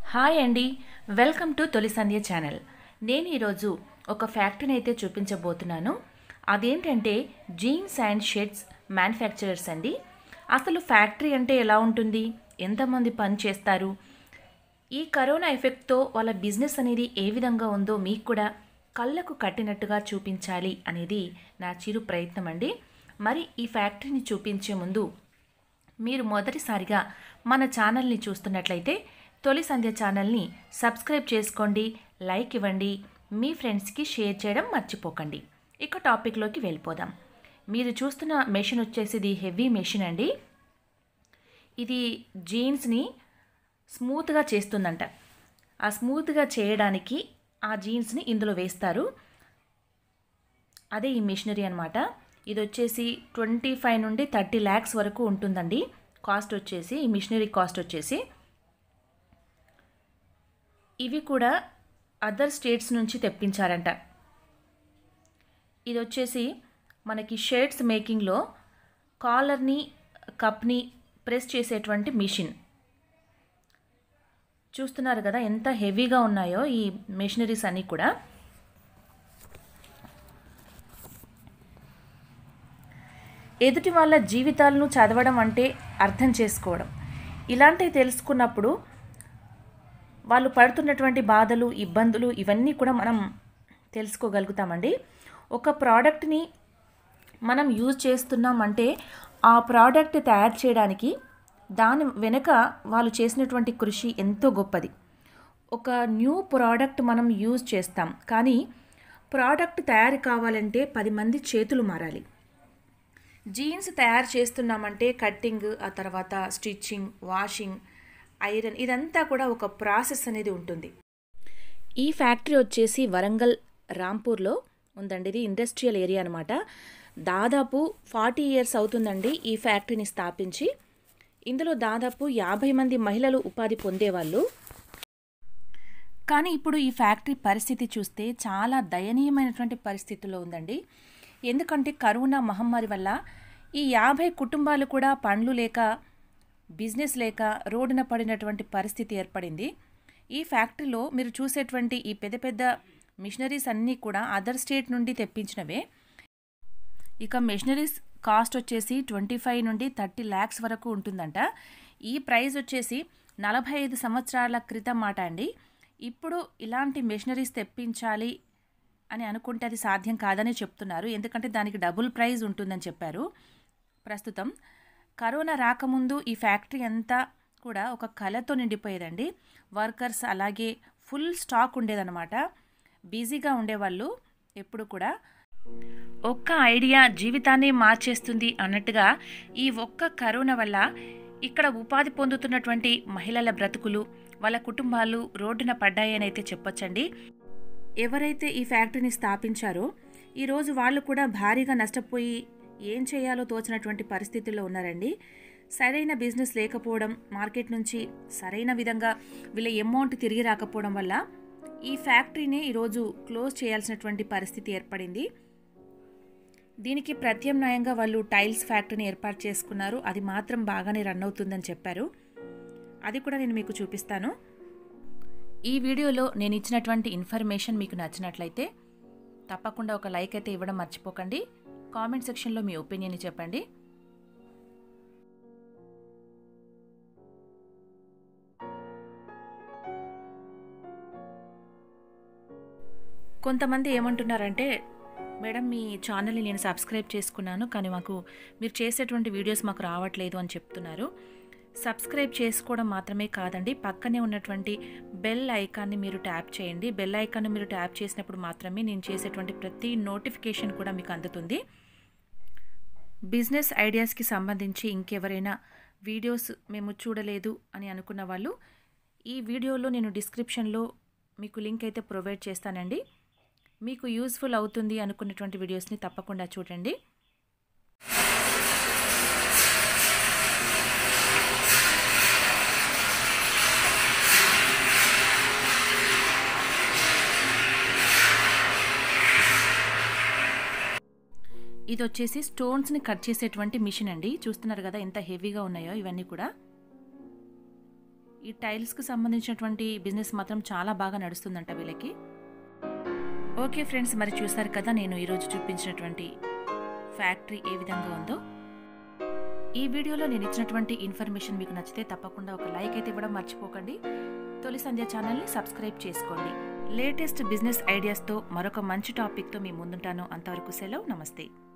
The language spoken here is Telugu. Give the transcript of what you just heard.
హాయ్ అండి వెల్కమ్ టు తొలి సంధ్య ఛానల్ నేను ఈరోజు ఒక ఫ్యాక్టరీని అయితే చూపించబోతున్నాను అదేంటంటే జీన్స్ అండ్ షర్ట్స్ మ్యానుఫ్యాక్చరర్స్ అండి అసలు ఫ్యాక్టరీ అంటే ఎలా ఉంటుంది ఎంతమంది పని చేస్తారు ఈ కరోనా ఎఫెక్ట్తో వాళ్ళ బిజినెస్ అనేది ఏ విధంగా ఉందో మీకు కూడా కళ్ళకు కట్టినట్టుగా చూపించాలి అనేది నా చిరు ప్రయత్నం అండి మరి ఈ ఫ్యాక్టరీని చూపించే ముందు మీరు మొదటిసారిగా మన ఛానల్ని చూస్తున్నట్లయితే తొలి సంధ్య ఛానల్ని సబ్స్క్రైబ్ చేసుకోండి లైక్ ఇవ్వండి మీ ఫ్రెండ్స్కి షేర్ చేయడం మర్చిపోకండి ఇక టాపిక్లోకి వెళ్ళిపోదాం మీరు చూస్తున్న మెషిన్ వచ్చేసి ఇది హెవీ మెషిన్ అండి ఇది జీన్స్ని స్మూత్గా చేస్తుందంట ఆ స్మూత్గా చేయడానికి ఆ జీన్స్ని ఇందులో వేస్తారు అదే ఈ మిషనరీ అనమాట ఇది వచ్చేసి ట్వంటీ ఫైవ్ నుండి థర్టీ ల్యాక్స్ వరకు ఉంటుందండి కాస్ట్ వచ్చేసి ఈ మిషనరీ కాస్ట్ వచ్చేసి ఇవి కూడా అదర్ స్టేట్స్ నుంచి తెప్పించారంట ఇది వచ్చేసి మనకి షర్ట్స్ మేకింగ్లో కాలర్ని కప్ని ప్రెస్ చేసేటువంటి మిషన్ చూస్తున్నారు కదా ఎంత హెవీగా ఉన్నాయో ఈ మెషినరీస్ అన్నీ కూడా ఎదుటి వాళ్ళ జీవితాలను చదవడం అంటే అర్థం చేసుకోవడం ఇలాంటివి తెలుసుకున్నప్పుడు వాళ్ళు పడుతున్నటువంటి బాధలు ఇబ్బందులు ఇవన్నీ కూడా మనం తెలుసుకోగలుగుతామండి ఒక ప్రోడక్ట్ని మనం యూజ్ చేస్తున్నామంటే ఆ ప్రోడక్ట్ తయారు చేయడానికి దాని వెనుక వాళ్ళు చేసినటువంటి కృషి ఎంతో గొప్పది ఒక న్యూ ప్రోడక్ట్ మనం యూజ్ చేస్తాం కానీ ప్రోడక్ట్ తయారు కావాలంటే పది మంది చేతులు మారాలి జీన్స్ తయారు చేస్తున్నామంటే కట్టింగ్ ఆ తర్వాత స్టిచ్చింగ్ వాషింగ్ ఐరన్ ఇదంతా కూడా ఒక ప్రాసెస్ అనేది ఉంటుంది ఈ ఫ్యాక్టరీ వచ్చేసి వరంగల్ రాంపూర్లో ఉందండి ఇది ఇండస్ట్రియల్ ఏరియా అనమాట దాదాపు ఫార్టీ ఇయర్స్ అవుతుందండి ఈ ఫ్యాక్టరీని స్థాపించి ఇందులో దాదాపు యాభై మంది మహిళలు ఉపాధి పొందేవాళ్ళు కానీ ఇప్పుడు ఈ ఫ్యాక్టరీ పరిస్థితి చూస్తే చాలా దయనీయమైనటువంటి పరిస్థితుల్లో ఉందండి ఎందుకంటే కరోనా మహమ్మారి వల్ల ఈ యాభై కుటుంబాలు కూడా పండ్లు లేక బిజినెస్ లేక రోడ్డున పడినటువంటి పరిస్థితి ఏర్పడింది ఈ ఫ్యాక్టరీలో మీరు చూసేటువంటి ఈ పెద్ద పెద్ద మిషనరీస్ అన్నీ కూడా అదర్ స్టేట్ నుండి తెప్పించినవే ఇక మిషనరీస్ కాస్ట్ వచ్చేసి ట్వంటీ ఫైవ్ నుండి థర్టీ ల్యాక్స్ వరకు ఉంటుందంట ఈ ప్రైస్ వచ్చేసి నలభై ఐదు సంవత్సరాల క్రితం మాట అండి ఇప్పుడు ఇలాంటి మిషనరీస్ తెప్పించాలి అని అనుకుంటే అది సాధ్యం కాదని చెప్తున్నారు ఎందుకంటే దానికి డబుల్ ప్రైజ్ ఉంటుందని చెప్పారు ప్రస్తుతం కరోనా రాకముందు ఈ ఫ్యాక్టరీ అంతా కూడా ఒక కళతో నిండిపోయేదండి వర్కర్స్ అలాగే ఫుల్ స్టాక్ ఉండేదన్నమాట బిజీగా ఉండేవాళ్ళు ఎప్పుడు కూడా ఒక్క ఐడియా జీవితాన్ని మార్చేస్తుంది అన్నట్టుగా ఈ ఒక్క కరోనా వల్ల ఇక్కడ ఉపాధి పొందుతున్నటువంటి మహిళల బ్రతుకులు వాళ్ళ కుటుంబాలు రోడ్డున పడ్డాయని అయితే చెప్పొచ్చండి ఎవరైతే ఈ ఫ్యాక్టరీని స్థాపించారో ఈరోజు వాళ్ళు కూడా భారీగా నష్టపోయి ఏం చేయాలో తోచినటువంటి పరిస్థితుల్లో ఉన్నారండి సరైన బిజినెస్ లేకపోవడం మార్కెట్ నుంచి సరైన విధంగా వీళ్ళ అమౌంట్ తిరిగి రాకపోవడం వల్ల ఈ ఫ్యాక్టరీని ఈరోజు క్లోజ్ చేయాల్సినటువంటి పరిస్థితి ఏర్పడింది దీనికి ప్రత్యామ్నాయంగా వాళ్ళు టైల్స్ ఫ్యాక్టరీని ఏర్పాటు చేసుకున్నారు అది మాత్రం బాగానే రన్ అవుతుందని చెప్పారు అది కూడా నేను మీకు చూపిస్తాను ఈ వీడియోలో నేను ఇచ్చినటువంటి ఇన్ఫర్మేషన్ మీకు నచ్చినట్లయితే తప్పకుండా ఒక లైక్ అయితే ఇవ్వడం మర్చిపోకండి కామెంట్ సెక్షన్లో మీ ఒపీనియన్ చెప్పండి కొంతమంది ఏమంటున్నారంటే మేడం మీ ఛానల్ని నేను సబ్స్క్రైబ్ చేసుకున్నాను కానీ మాకు మీరు చేసేటువంటి వీడియోస్ మాకు రావట్లేదు అని చెప్తున్నారు సబ్స్క్రైబ్ చేసుకోవడం మాత్రమే కాదండి పక్కనే ఉన్నటువంటి బెల్ ఐకాన్ని మీరు ట్యాప్ చేయండి బెల్ ఐకాన్ని మీరు ట్యాప్ చేసినప్పుడు మాత్రమే నేను చేసేటువంటి ప్రతి నోటిఫికేషన్ కూడా మీకు అందుతుంది బిజినెస్ ఐడియాస్కి సంబంధించి ఇంకెవరైనా వీడియోస్ మేము చూడలేదు అని అనుకున్న వాళ్ళు ఈ వీడియోలో నేను డిస్క్రిప్షన్లో మీకు లింక్ అయితే ప్రొవైడ్ చేస్తానండి మీకు యూస్ఫుల్ అవుతుంది అనుకున్నటువంటి వీడియోస్ని తప్పకుండా చూడండి ఇది వచ్చేసి స్టోన్స్ని కట్ చేసేటువంటి మిషన్ అండి చూస్తున్నారు కదా ఎంత హెవీగా ఉన్నాయో ఇవన్నీ కూడా ఈ టైల్స్కి సంబంధించినటువంటి బిజినెస్ మాత్రం చాలా బాగా నడుస్తుందంట వీళ్ళకి ఓకే ఫ్రెండ్స్ మరి చూసారు కదా నేను ఈరోజు చూపించినటువంటి ఫ్యాక్టరీ ఏ విధంగా ఉందో ఈ వీడియోలో నేను ఇచ్చినటువంటి ఇన్ఫర్మేషన్ మీకు నచ్చితే తప్పకుండా ఒక లైక్ అయితే ఇవ్వడం మర్చిపోకండి తొలి సంధ్య ఛానల్ని సబ్స్క్రైబ్ చేసుకోండి లేటెస్ట్ బిజినెస్ ఐడియాస్తో మరొక మంచి టాపిక్తో మీ ముందుంటాను అంతవరకు సెలవు నమస్తే